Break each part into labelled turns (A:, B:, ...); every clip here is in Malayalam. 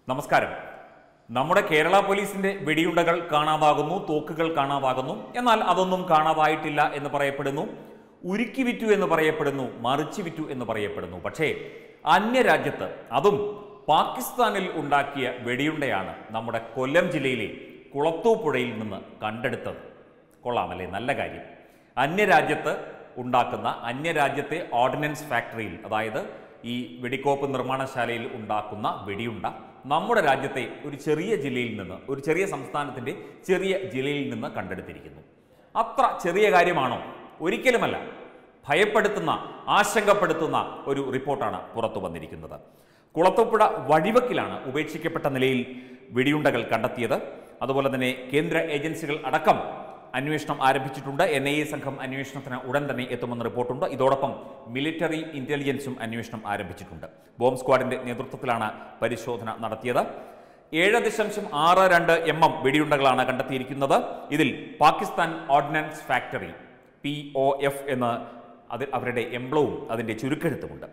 A: നമസ്കാരം നമ്മുടെ കേരള പോലീസിന്റെ വെടിയുണ്ടകൾ കാണാതാകുന്നു തോക്കുകൾ കാണാതാകുന്നു എന്നാൽ അതൊന്നും കാണാതായിട്ടില്ല എന്ന് പറയപ്പെടുന്നു ഉരുക്കി വിറ്റു എന്ന് പറയപ്പെടുന്നു മറിച്ചു വിറ്റു എന്ന് പറയപ്പെടുന്നു പക്ഷേ അന്യരാജ്യത്ത് അതും പാകിസ്ഥാനിൽ ഉണ്ടാക്കിയ വെടിയുണ്ടയാണ് നമ്മുടെ കൊല്ലം ജില്ലയിലെ കുളത്തൂപ്പുഴയിൽ നിന്ന് കണ്ടെടുത്തത് കൊള്ളാമല്ലേ നല്ല കാര്യം അന്യരാജ്യത്ത് ഉണ്ടാക്കുന്ന അന്യരാജ്യത്തെ ഓർഡിനൻസ് ഫാക്ടറിയിൽ അതായത് ഈ വെടിക്കോപ്പ് നിർമ്മാണശാലയിൽ ഉണ്ടാക്കുന്ന വെടിയുണ്ട നമ്മുടെ രാജ്യത്തെ ഒരു ചെറിയ ജില്ലയിൽ നിന്ന് ഒരു ചെറിയ സംസ്ഥാനത്തിൻ്റെ ചെറിയ ജില്ലയിൽ നിന്ന് കണ്ടെടുത്തിരിക്കുന്നു അത്ര ചെറിയ കാര്യമാണോ ഒരിക്കലുമല്ല ഭയപ്പെടുത്തുന്ന ആശങ്കപ്പെടുത്തുന്ന ഒരു റിപ്പോർട്ടാണ് പുറത്തു വന്നിരിക്കുന്നത് കുളത്തൂപ്പുഴ വഴിവക്കിലാണ് ഉപേക്ഷിക്കപ്പെട്ട നിലയിൽ വെടിയുണ്ടകൾ കണ്ടെത്തിയത് അതുപോലെ തന്നെ കേന്ദ്ര ഏജൻസികൾ അടക്കം അന്വേഷണം ആരംഭിച്ചിട്ടുണ്ട് എൻ ഐ എ സംഘം അന്വേഷണത്തിന് ഉടൻ തന്നെ എത്തുമെന്ന് റിപ്പോർട്ടുണ്ട് ഇതോടൊപ്പം മിലിറ്ററി ഇന്റലിജൻസും അന്വേഷണം ആരംഭിച്ചിട്ടുണ്ട് ബോംബ് സ്ക്വാഡിന്റെ നേതൃത്വത്തിലാണ് പരിശോധന നടത്തിയത് ഏഴ് ദശാംശം ആറ് രണ്ട് എം എം വെടിയുണ്ടകളാണ് കണ്ടെത്തിയിരിക്കുന്നത് ഇതിൽ Pakistan ordnance factory P O F എന്ന് അത് അവരുടെ എംബ്ലവും അതിൻ്റെ ചുരുക്കെഴുത്തുമുണ്ട്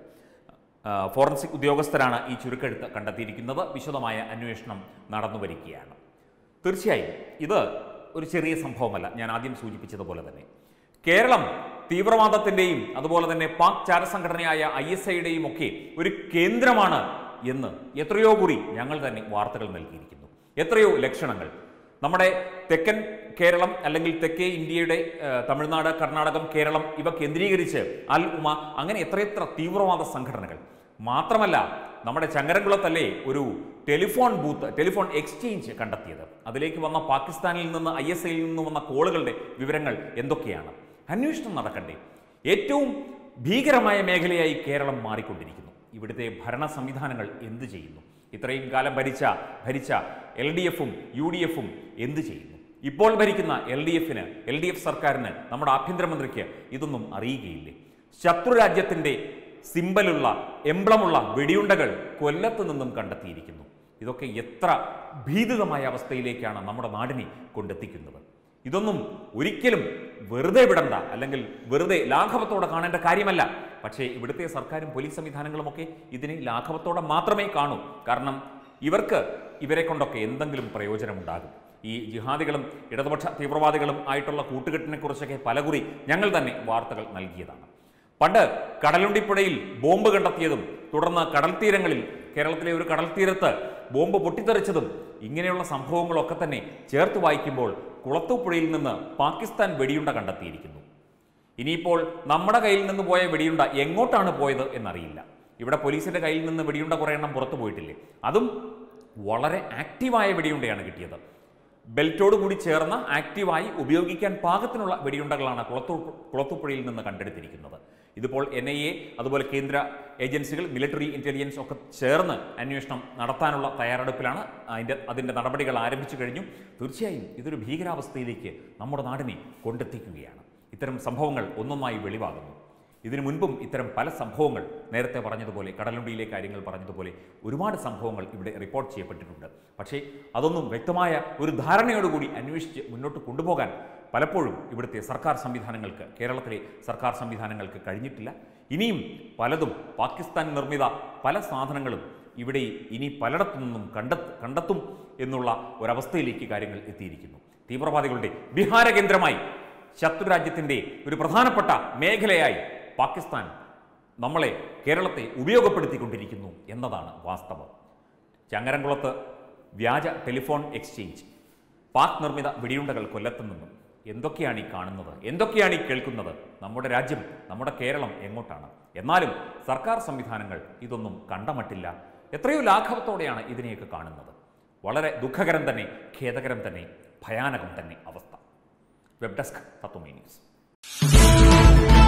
A: ആ, ഫോറൻസിക് ഉദ്യോഗസ്ഥരാണ് ഈ ചുരുക്കെഴുത്ത് കണ്ടെത്തിയിരിക്കുന്നത് വിശദമായ അന്വേഷണം നടന്നു വരികയാണ് തീർച്ചയായും ഇത് ഒരു ചെറിയ സംഭവമല്ല ഞാൻ ആദ്യം സൂചിപ്പിച്ചതുപോലെ തന്നെ കേരളം തീവ്രവാദത്തിൻ്റെയും അതുപോലെ തന്നെ പാക് ചാരസംഘടനയായ ഐ എസ് ഐയുടെയും ഒക്കെ ഒരു കേന്ദ്രമാണ് എന്ന് എത്രയോ കുറി ഞങ്ങൾ തന്നെ വാർത്തകൾ നൽകിയിരിക്കുന്നു എത്രയോ ലക്ഷണങ്ങൾ നമ്മുടെ തെക്കൻ കേരളം അല്ലെങ്കിൽ തെക്കേ ഇന്ത്യയുടെ ആ, തമിഴ്നാട് കർണാടകം കേരളം ഇവ കേന്ദ്രീകരിച്ച് അൽ ഉമ അങ്ങനെ എത്രയെത്ര തീവ്രവാദ സംഘടനകൾ മാത്രമല്ല നമ്മുടെ ചങ്ങരംകുളത്തല്ലേ ഒരു ടെലിഫോൺ ബൂത്ത് ടെലിഫോൺ എക്സ്ചേഞ്ച് കണ്ടെത്തിയത് അതിലേക്ക് വന്ന പാകിസ്ഥാനിൽ നിന്ന് ഐ എസ് ഐയിൽ നിന്ന് വന്ന കോളുകളുടെ വിവരങ്ങൾ എന്തൊക്കെയാണ് അന്വേഷണം നടക്കണ്ടേ ഏറ്റവും ഭീകരമായ മേഖലയായി കേരളം മാറിക്കൊണ്ടിരിക്കുന്നു ഇവിടുത്തെ ഭരണ സംവിധാനങ്ങൾ എന്ത് ചെയ്യുന്നു ഇത്രയും കാലം ഭരിച്ച ഭരിച്ച എൽ ഡി എഫും യു ഡി എഫും എന്ത് ചെയ്യുന്നു ഇപ്പോൾ ഭരിക്കുന്ന എൽ ഡി എഫിന് എൽ ഡി എഫ് സർക്കാരിന് നമ്മുടെ ആഭ്യന്തരമന്ത്രിക്ക് ഇതൊന്നും അറിയുകയില്ലേ ശത്രുരാജ്യത്തിന്റെ സിമ്പലുള്ള എംബ്ലമുള്ള വെടിയുണ്ടകൾ കൊല്ലത്ത് നിന്നും കണ്ടെത്തിയിരിക്കുന്നു ഇതൊക്കെ എത്ര ഭീതിതമായ അവസ്ഥയിലേക്കാണ് നമ്മുടെ നാടിനെ കൊണ്ടെത്തിക്കുന്നത് ഇതൊന്നും ഒരിക്കലും വെറുതെ വിടണ്ട അല്ലെങ്കിൽ വെറുതെ ലാഘവത്തോടെ കാണേണ്ട കാര്യമല്ല പക്ഷേ ഇവിടുത്തെ സർക്കാരും പോലീസ് സംവിധാനങ്ങളുമൊക്കെ ഇതിനെ ലാഘവത്തോടെ മാത്രമേ കാണൂ കാരണം ഇവർക്ക് ഇവരെ കൊണ്ടൊക്കെ എന്തെങ്കിലും പ്രയോജനമുണ്ടാകും ഈ ജിഹാദികളും ഇടതുപക്ഷ തീവ്രവാദികളും ആയിട്ടുള്ള കൂട്ടുകെട്ടിനെ കുറിച്ചൊക്കെ പലകുറി ഞങ്ങൾ തന്നെ വാർത്തകൾ നൽകിയതാണ് പണ്ട് കടലുണ്ടിപ്പുഴയിൽ ബോംബ് കണ്ടെത്തിയതും തുടർന്ന് കടൽ തീരങ്ങളിൽ കേരളത്തിലെ ഒരു കടൽ തീരത്ത് ബോംബ് പൊട്ടിത്തെറിച്ചതും ഇങ്ങനെയുള്ള സംഭവങ്ങളൊക്കെ തന്നെ ചേർത്ത് വായിക്കുമ്പോൾ കുളത്തൂപ്പുഴയിൽ നിന്ന് പാകിസ്ഥാൻ വെടിയുണ്ട കണ്ടെത്തിയിരിക്കുന്നു ഇനിയിപ്പോൾ നമ്മുടെ കയ്യിൽ നിന്ന് പോയ വെടിയുണ്ട എങ്ങോട്ടാണ് പോയത് എന്നറിയില്ല ഇവിടെ പോലീസിന്റെ കയ്യിൽ നിന്ന് വെടിയുണ്ട കുറേ എണ്ണം പുറത്തു പോയിട്ടില്ലേ അതും വളരെ ആക്റ്റീവായ വെടിയുണ്ടയാണ് കിട്ടിയത് ബെൽറ്റോട് കൂടി ചേർന്ന ആക്റ്റീവായി ഉപയോഗിക്കാൻ പാകത്തിനുള്ള വെടിയുണ്ടകളാണ് കുളത്തൂ കുളത്തൂപ്പുഴയിൽ നിന്ന് കണ്ടെടുത്തിരിക്കുന്നത് ഇതിപ്പോൾ എൻ ഐ എ അതുപോലെ കേന്ദ്ര ഏജൻസികൾ മിലിറ്ററി ഇന്റലിജൻസ് ഒക്കെ ചേർന്ന് അന്വേഷണം നടത്താനുള്ള തയ്യാറെടുപ്പിലാണ് അതിൻ്റെ അതിൻ്റെ നടപടികൾ ആരംഭിച്ചു കഴിഞ്ഞു തീർച്ചയായും ഇതൊരു ഭീകരാവസ്ഥയിലേക്ക് നമ്മുടെ നാടിനെ കൊണ്ടെത്തിക്കുകയാണ് ഇത്തരം സംഭവങ്ങൾ ഒന്നൊന്നായി വെളിവാകുന്നു ഇതിനു മുൻപും ഇത്തരം പല സംഭവങ്ങൾ നേരത്തെ പറഞ്ഞതുപോലെ കടലുണ്ടിയിലെ കാര്യങ്ങൾ പറഞ്ഞതുപോലെ ഒരുപാട് സംഭവങ്ങൾ ഇവിടെ റിപ്പോർട്ട് ചെയ്യപ്പെട്ടിട്ടുണ്ട് പക്ഷേ അതൊന്നും വ്യക്തമായ ഒരു ധാരണയോടുകൂടി അന്വേഷിച്ച് മുന്നോട്ട് കൊണ്ടുപോകാൻ പലപ്പോഴും ഇവിടുത്തെ സർക്കാർ സംവിധാനങ്ങൾക്ക് കേരളത്തിലെ സർക്കാർ സംവിധാനങ്ങൾക്ക് കഴിഞ്ഞിട്ടില്ല ഇനിയും പലതും പാകിസ്ഥാൻ നിർമ്മിത പല സാധനങ്ങളും ഇവിടെ ഇനി പലയിടത്തു നിന്നും കണ്ടെത്ത് കണ്ടെത്തും എന്നുള്ള ഒരവസ്ഥയിലേക്ക് കാര്യങ്ങൾ എത്തിയിരിക്കുന്നു തീവ്രവാദികളുടെ വിഹാര കേന്ദ്രമായി ശത്രുരാജ്യത്തിൻ്റെ ഒരു പ്രധാനപ്പെട്ട മേഖലയായി പാകിസ്ഥാൻ നമ്മളെ കേരളത്തെ ഉപയോഗപ്പെടുത്തിക്കൊണ്ടിരിക്കുന്നു എന്നതാണ് വാസ്തവം ചങ്ങരംകുളത്ത് വ്യാജ ടെലിഫോൺ എക്സ്ചേഞ്ച് പാക് നിർമ്മിത വെടിയുണ്ടകൾ കൊല്ലത്തു നിന്നും എന്തൊക്കെയാണ് ഈ കാണുന്നത് എന്തൊക്കെയാണ് ഈ കേൾക്കുന്നത് നമ്മുടെ രാജ്യം നമ്മുടെ കേരളം എങ്ങോട്ടാണ് എന്നാലും സർക്കാർ സംവിധാനങ്ങൾ ഇതൊന്നും കണ്ടമട്ടില്ല എത്രയോ ലാഘവത്തോടെയാണ് ഇതിനെയൊക്കെ കാണുന്നത് വളരെ ദുഃഖകരം തന്നെ ഖേദകരം തന്നെ ഭയാനകം തന്നെ അവസ്ഥ വെബ് ഡെസ്ക് തത്വമേ ന്യൂസ്